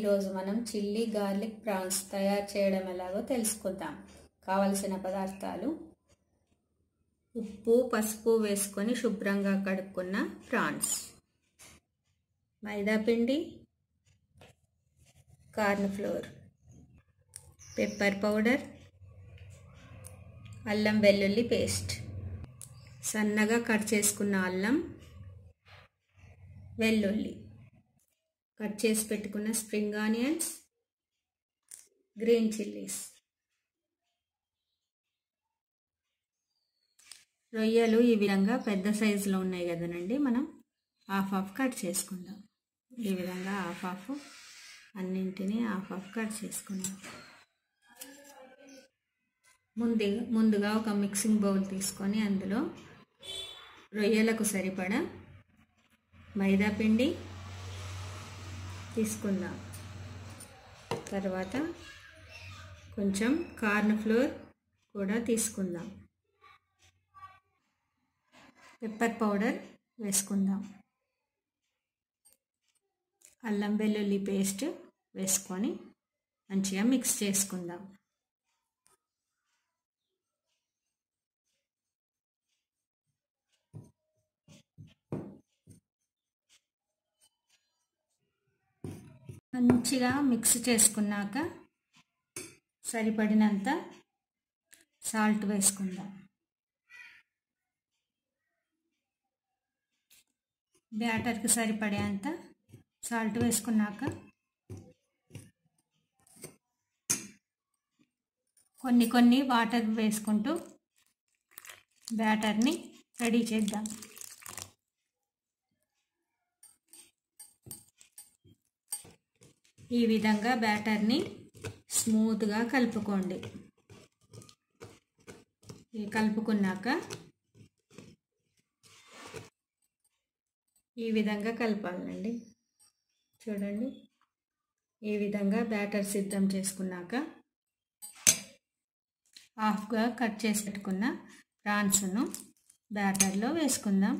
ఈరోజు మనం chilli garlic prawns తయారు చేయడం ఎలాగో తెలుసుకుందాం కావలసిన పదార్థాలు ఉప్పు పసుపు వేసుకొని శుభ్రంగా కడుక్కున్న ప్రాన్స్ మైదాపిండి కార్న్ ఫ్లోర్ పెప్పర్ పౌడర్ అల్లం వెల్లుల్లి పేస్ట్ సన్నగా కట్ చేసుకున్న అల్లం వెల్లుల్లి కట్ చేసి పెట్టుకున్న స్ప్రింగ్ ఆనియన్స్ గ్రీన్ చిల్లీస్ రొయ్యలు ఈ విధంగా పెద్ద సైజులో ఉన్నాయి కదనండి మనం హాఫ్ హాఫ్ కట్ చేసుకుందాం ఈ విధంగా హాఫ్ హాఫ్ అన్నింటినీ హాఫ్ హాఫ్ కట్ చేసుకుందాం ముందు ముందుగా ఒక మిక్సింగ్ బౌల్ తీసుకొని అందులో రొయ్యలకు సరిపడా మైదా పిండి తీసుకుందాం తర్వాత కొంచెం కార్న్ ఫ్లోర్ కూడా తీసుకుందాం పెప్పర్ పౌడర్ వేసుకుందాం అల్లం వెల్లుల్లి పేస్ట్ వేసుకొని మంచిగా మిక్స్ చేసుకుందాం మంచిగా మిక్స్ చేసుకున్నాక సరిపడినంత సాల్ట్ వేసుకుందాం బ్యాటర్కి సరిపడేంత సాల్ట్ వేసుకున్నాక కొన్ని కొన్ని వాటర్ వేసుకుంటూ బ్యాటర్ని రెడీ చేద్దాం ఈ విధంగా బ్యాటర్ని స్మూత్గా కలుపుకోండి కలుపుకున్నాక ఈ విధంగా కలపాలండి చూడండి ఈ విధంగా బ్యాటర్ సిద్ధం చేసుకున్నాక హాఫ్గా కట్ చేసి పెట్టుకున్న ప్రాన్స్ను బ్యాటర్లో వేసుకుందాం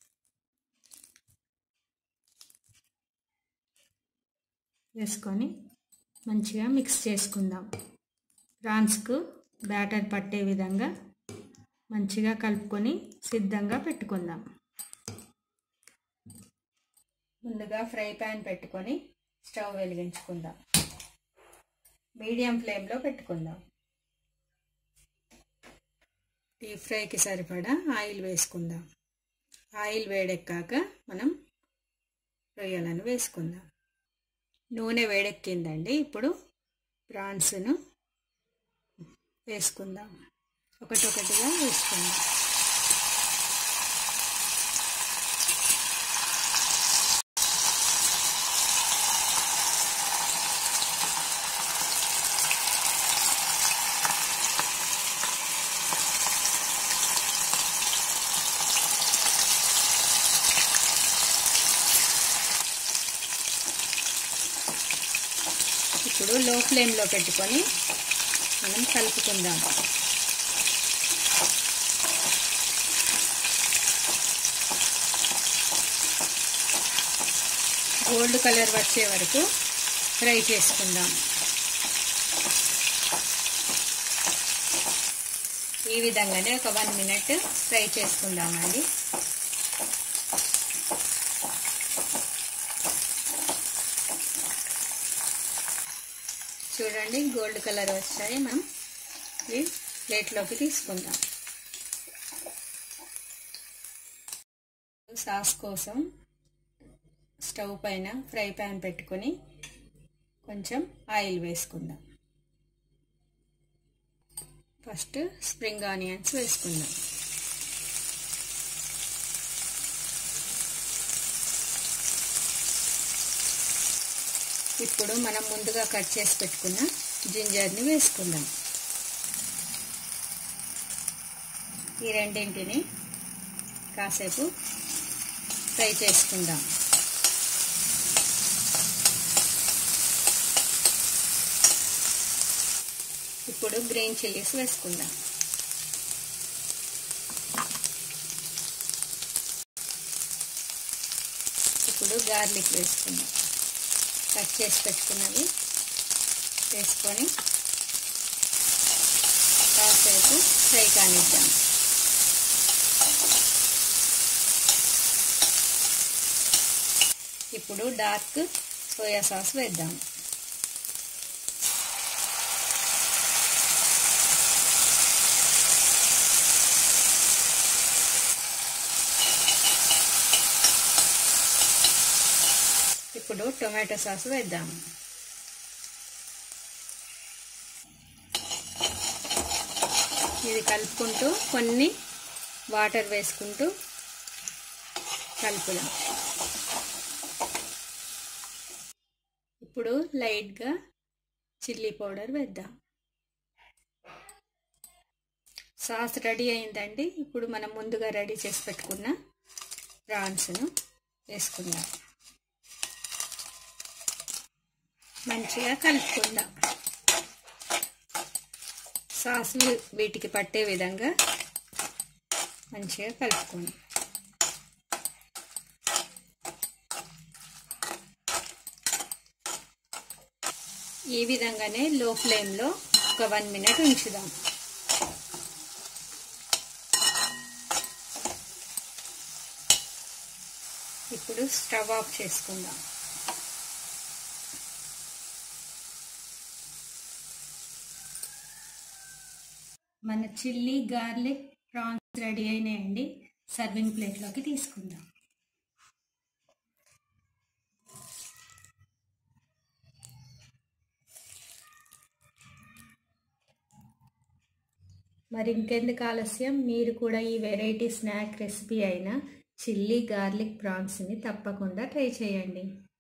వేసుకొని మంచిగా మిక్స్ చేసుకుందాం ప్రాన్స్కు బ్యాటర్ పట్టే విధంగా మంచిగా కలుపుకొని సిద్ధంగా పెట్టుకుందాం ముందుగా ఫ్రై ప్యాన్ పెట్టుకొని స్టవ్ వెలిగించుకుందాం మీడియం ఫ్లేమ్లో పెట్టుకుందాం డీప్ ఫ్రైకి సరిపడా ఆయిల్ వేసుకుందాం ఆయిల్ వేడెక్కాక మనం రొయ్యలను వేసుకుందాం నూనె వేడెక్కిందండి ఇప్పుడు ప్రాన్స్ను వేసుకుందాం ఒకటొకటిగా వేసుకుందాం ఇప్పుడు లో ఫ్లేమ్లో పెట్టుకొని మనం కలుపుకుందాం గోల్డ్ కలర్ వచ్చే వరకు ఫ్రై చేసుకుందాం ఈ విధంగానే ఒక వన్ మినిట్ ఫ్రై చేసుకుందామండి చూడండి గోల్డ్ కలర్ వచ్చాయి మనం ఈ ప్లేట్లోకి తీసుకుందాం సాస్ కోసం స్టవ్ పైన ఫ్రై ప్యాన్ పెట్టుకొని కొంచెం ఆయిల్ వేసుకుందాం ఫస్ట్ స్ప్రింగ్ ఆనియన్స్ వేసుకుందాం ఇప్పుడు మనం ముందుగా కట్ చేసి పెట్టుకున్న జింజర్ని వేసుకుందాం ఈ రెండింటిని కాసేపు ఫ్రై చేసుకుందాం ఇప్పుడు గ్రీన్ చిల్లీస్ వేసుకుందాం ఇప్పుడు గార్లిక్ వేసుకుందాం కట్ చేసి పెట్టుకున్నవి వేసుకొని కాసేపు ఫ్రై కానిద్దాం ఇప్పుడు డార్క్ సోయా సాస్ వేద్దాం ఇప్పుడు టొమాటో సాస్ వేద్దాం ఇది కలుపుకుంటూ కొన్ని వాటర్ వేసుకుంటూ కలుపుదాం ఇప్పుడు లైట్గా చిల్లీ పౌడర్ వేద్దాం సాస్ రెడీ అయిందండి ఇప్పుడు మనం ముందుగా రెడీ చేసి పెట్టుకున్న ప్రాన్స్ను వేసుకుందాం మంచిగా కలుపుకుందాం సాస్ వీటికి పట్టే విధంగా మంచిగా కలుపుకోండి ఈ విధంగానే లో ఫ్లేమ్లో ఒక వన్ మినిట్ ఉంచుదాం ఇప్పుడు స్టవ్ ఆఫ్ చేసుకుందాం మన చిల్లీ గార్లిక్ ప్రాన్స్ రెడీ అయినాయండి సర్వింగ్ ప్లేట్లోకి తీసుకుందాం మరి ఇంకెందుకు ఆలస్యం మీరు కూడా ఈ వెరైటీ స్నాక్ రెసిపీ అయిన చిల్లీ గార్లిక్ ప్రాన్స్ని తప్పకుండా ట్రై చేయండి